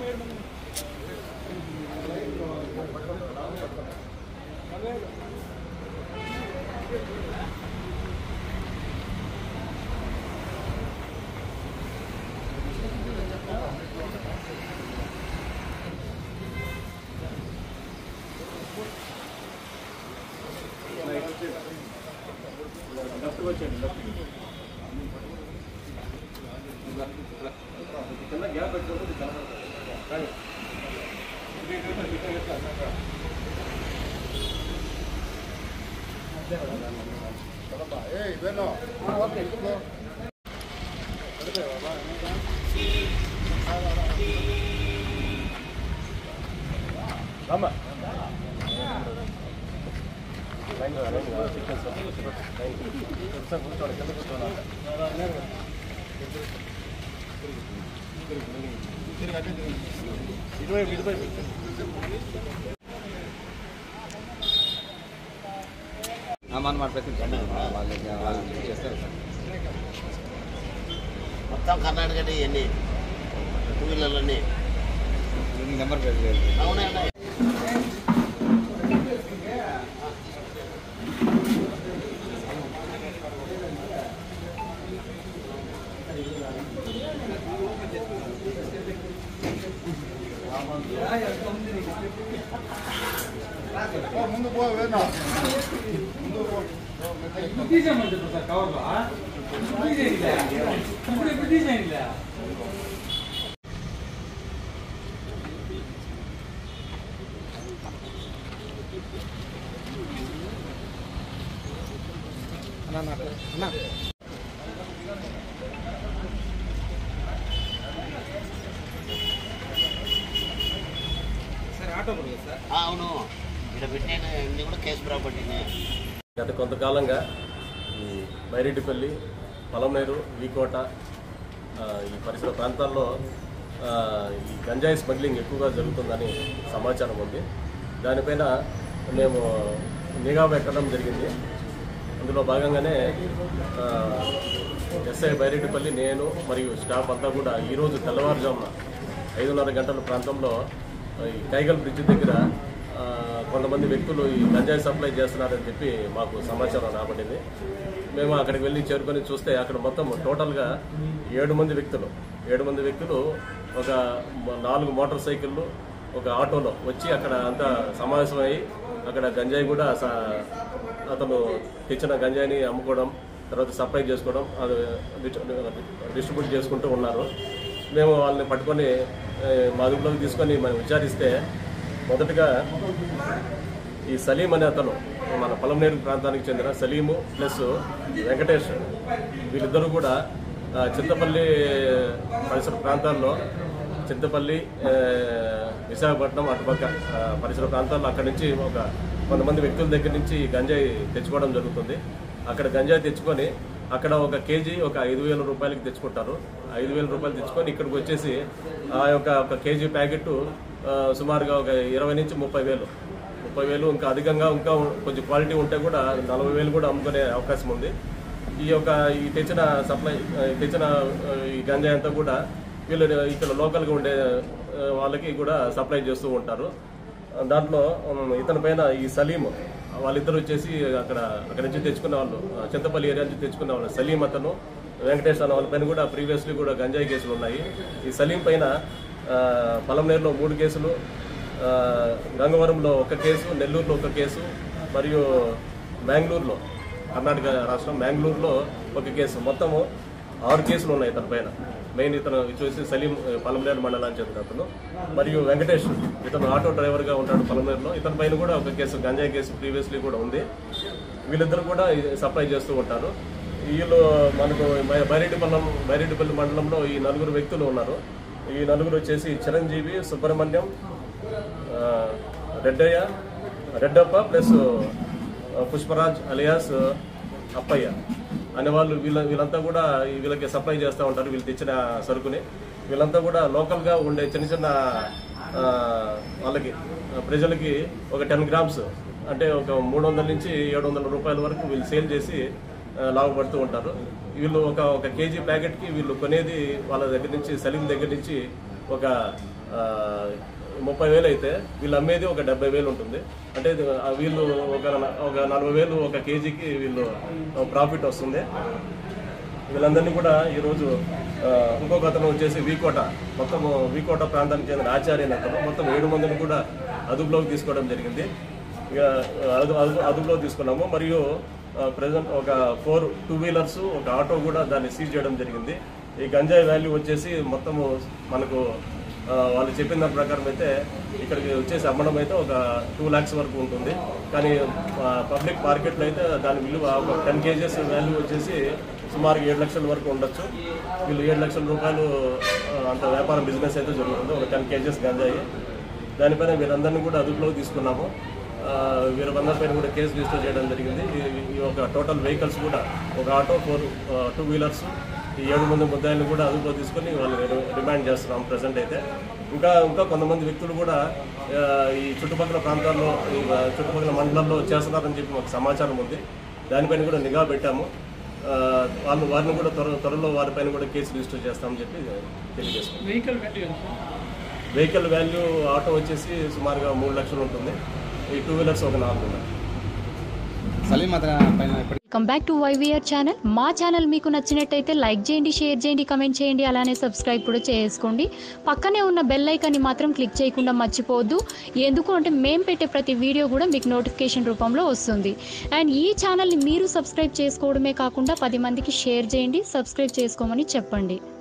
మన మన ప్రతి వాళ్ళు వాళ్ళు చేస్తారు మొత్తం కర్ణాటక ఇవన్నీ టూ వీలర్లన్నీ నెంబర్ ప్లేట్ లేదు అవునండి ఆ, అవును ఇక్కడ పెట్టిన అన్ని కూడా కేసు ప్రాపర్టీనే గత కొంతకాలంగా ఈ బైరెడ్డిపల్లి పలమనేరు వీకోట ఆ, ఈ పరిసర ప్రాంతాల్లో ఆ, ఈ గంజాయి స్మగ్లింగ్ ఎక్కువగా జరుగుతుందని సమాచారం ఉంది దానిపైన మేము నిఘా పెట్టడం జరిగింది అందులో భాగంగానే ఆ, ఎస్ఐ బైరెడ్డిపల్లి నేను మరియు స్టాఫ్ అంతా కూడా ఈరోజు తెల్లవారుజామున ఐదున్నర గంటల ప్రాంతంలో ఈ కైగల్ బ్రిడ్జ్ దగ్గర ఆ, కొంతమంది వ్యక్తులు ఈ గంజాయి సప్లై చేస్తున్నారని చెప్పి మాకు సమాచారం రాబడింది మేము అక్కడికి వెళ్ళి చేరుకొని చూస్తే అక్కడ మొత్తం టోటల్గా ఏడు మంది వ్యక్తులు ఏడు మంది వ్యక్తులు ఒక మ- నాలుగు మోటార్ సైకిళ్ళు ఒక ఆటోలో వచ్చి అక్కడ అంతా సమావేశమై అక్కడ గంజాయి కూడా స- అతను తెచ్చిన గంజాయిని అమ్ముకోవడం తర్వాత సప్లై చేసుకోవడం అది డిస్ట్రిబ్యూట్ చేసుకుంటూ ఉన్నారు మేము వాళ్ళని పట్టుకొని ఏ, మా అదుపులోకి తీసుకొని మనం విచారిస్తే మొదటగా ఈ సలీం అనే అతను మన పొలంనేరు ప్రాంతానికి చెందిన సలీము ప్లస్ వెంకటేష్ వీళ్ళిద్దరూ కూడా ఆ, చింతపల్లి పరిసర ప్రాంతాల్లో చింతపల్లి ఆ, విశాఖపట్నం అటుపక్క ఆ, పరిసర ప్రాంతాల్లో అక్కడి నుంచి ఒక కొంతమంది వ్యక్తుల దగ్గర నుంచి ఈ గంజాయి తెచ్చుకోవడం జరుగుతుంది అక్కడ గంజాయి తెచ్చుకొని అక్కడ ఒక కేజీ ఒక ఐదు వేల రూపాయలకి తెచ్చుకుంటారు ఐదు వేల రూపాయలు తెచ్చుకొని ఇక్కడికి వచ్చేసి ఆ యొక్క ఒక కేజీ ప్యాకెట్ ఆ, సుమారుగా ఒక ఇరవై నుంచి ముప్పై వేలు ముప్పై వేలు ఇంకా అధికంగా ఇంకా కొంచెం క్వాలిటీ ఉంటే కూడా నలభై వేలు కూడా అమ్ముకునే అవకాశం ఉంది ఈ యొక్క ఈ తెచ్చిన సప్లై ఈ తెచ్చిన ఆ, ఈ గంజాయి అంతా కూడా వీళ్ళు ఇక్కడ లోకల్గా ఉండే ఆ, వాళ్ళకి కూడా సప్లై చేస్తూ ఉంటారు ఆ, దాంట్లో ఉమ్, ఇతని పైన ఈ సలీం వాళ్ళిద్దరు వచ్చేసి అక్కడ అక్కడ నుంచి తెచ్చుకున్న వాళ్ళు ఆ, చింతపల్లి ఏరియా నుంచి తెచ్చుకున్న వాళ్ళు సలీం అతను వెంకటేష్ అన్న వాళ్ళ పైన కూడా ప్రీవియస్లీ కూడా గంజాయి కేసులు ఉన్నాయి ఈ సలీం పైన ఆ, పలంనేరులో మూడు కేసులు ఆ, గంగవరంలో ఒక కేసు నెల్లూరులో ఒక కేసు మరియు బెంగళూరులో కర్ణాటక రాష్ట్రం బెంగళూరులో ఒక కేసు మొత్తము ఆరు కేసులు ఉన్నాయి ఇతని పైన మెయిన్ ఇతను చూసి సలీం పలమనేరు మండలానికి చెందిన అతను మరియు వెంకటేష్ ఇతను ఆటో డ్రైవర్గా ఉంటాడు పలమనేరులో ఇతని పైన కూడా ఒక కేసు గంజాయి కేసు ప్రీవియస్లీ కూడా ఉంది వీళ్ళిద్దరు కూడా ఇది సప్లై చేస్తూ ఉంటారు వీళ్ళు మనకు బై- బైరెడ్డిపల్లం బైరెడ్డిపల్లి మండలంలో ఈ నలుగురు వ్యక్తులు ఉన్నారు ఈ నలుగురు వచ్చేసి చిరంజీవి సుబ్రహ్మణ్యం ఆ, రెడ్డయ్య రెడ్డప్ప ప్లస్ ఆ, పుష్పరాజ్ అలియాస్ అప్పయ్య అనే వాళ్ళు వీళ్ళ వీళ్ళంతా కూడా ఈ వీళ్ళకి సప్లై చేస్తూ ఉంటారు వీళ్ళు తెచ్చిన సరుకుని వీళ్ళంతా కూడా లోకల్గా ఉండే చిన్న చిన్న ఆ, వాళ్ళకి ఆ, ప్రజలకి ఒక టెన్ గ్రామ్స్ అంటే ఒక మూడు వందల నుంచి ఏడు వందల రూపాయల వరకు వీళ్ళు సేల్ చేసి ఆ, లాభపడుతూ ఉంటారు వీళ్ళు ఒక ఒక కేజీ ప్యాకెట్కి వీళ్ళు కొనేది వాళ్ళ దగ్గర నుంచి సలీం దగ్గర నుంచి ఒక ఆ, ముప్పై వేలు అయితే వీళ్ళు అమ్మేది ఒక డెబ్బై వేలు ఉంటుంది అంటే ఇది, ఆ, వీళ్ళు ఒక న- ఒక నలభై వేలు ఒక కేజీకి వీళ్ళు ప్రాఫిట్ వస్తుంది వీళ్ళందరినీ కూడా ఈరోజు ఆ, ఇంకొక అతను వచ్చేసి వీకోట మొత్తం వీకోట ప్రాంతానికి చెందిన ఆచార్య అనే అతను మొత్తం ఏడు మందిని కూడా అదుపులోకి తీసుకోవడం జరిగింది ఇక అదు అదు- అదుపులోకి తీసుకున్నాము మరియు ప్రజెంట్ ఒక ఫోర్ టూ వీలర్స్ ఒక ఆటో కూడా దాన్ని సీజ్ చేయడం జరిగింది ఈ గంజాయి వాల్యూ వచ్చేసి మొత్తము మనకు ఆ, వాళ్ళు చెప్పిన దాని ప్రకారం అయితే ఇక్కడికి వచ్చేసి అమ్మడం అయితే ఒక టూ ల్యాక్స్ వరకు ఉంటుంది కానీ పబ్లిక్ మార్కెట్లో అయితే దాని విలువ ఒక టెన్ కేజెస్ వాల్యూ వచ్చేసి సుమారు ఏడు లక్షల వరకు ఉండొచ్చు వీళ్ళు ఏడు లక్షల రూపాయలు ఆ, అంత వ్యాపారం బిజినెస్ అయితే జరుగుతుంది ఒక టెన్ కేజెస్ గంజాయి దానిపైన వీరందరినీ కూడా అదుపులోకి తీసుకున్నాము ఆ, వీరందరిపైన కూడా కేసు రిజిస్టర్ చేయడం జరిగింది ఈ- ఈ ఒక టోటల్ వెహికల్స్ కూడా ఒక ఆటో ఫోర్ టూ వీలర్స్ ఈ ఏడు మంది ముద్దాయిలను కూడా అదుపులో తీసుకొని వాళ్ళు రి- రిమాండ్ చేస్తున్నాం ప్రజెంట్ అయితే ఇంకా ఇంకా కొంతమంది వ్యక్తులు కూడా ఆ, ఈ చుట్టుపక్కల ప్రాంతాల్లో ఈ ఆ, చుట్టుపక్కల మండలాల్లో చేస్తున్నారని చెప్పి మాకు సమాచారం ఉంది దానిపైన కూడా నిఘా పెట్టాము ఆ, వాళ్ళు వారిని కూడా త్వర త్వరలో వారిపైన కూడా కేసు రిజిస్టర్ చేస్తామని చెప్పి తెలియజేస్తున్నాం వెహికల్ వాల్యూ ఎంత సార్? వెహికల్ వాల్యూ ఆటో వచ్చేసి సుమారుగా మూడు లక్షలు ఉంటుంది ఈ టూ వీలర్స్ ఒక నాలుగు ఉన్నాయి సలీం అతను పైన ఇప్పుడు welcome back to YVR channel మా ఛానల్ మీకు నచ్చినట్టయితే లైక్ చేయండి షేర్ చేయండి కమెంట్ చేయండి అలానే సబ్స్క్రైబ్ కూడా చేసుకోండి పక్కనే ఉన్న బెల్ ఐకాన్ని మాత్రం క్లిక్ చేయకుండా మర్చిపోవద్దు ఎందుకు అంటే మేము పెట్టే ప్రతి వీడియో కూడా మీకు నోటిఫికేషన్ రూపంలో వస్తుంది అండ్ ఈ ఛానల్ని మీరు సబ్స్క్రైబ్ చేసుకోవడమే కాకుండా పది మందికి షేర్ చేయండి సబ్స్క్రైబ్ చేసుకోమని చెప్పండి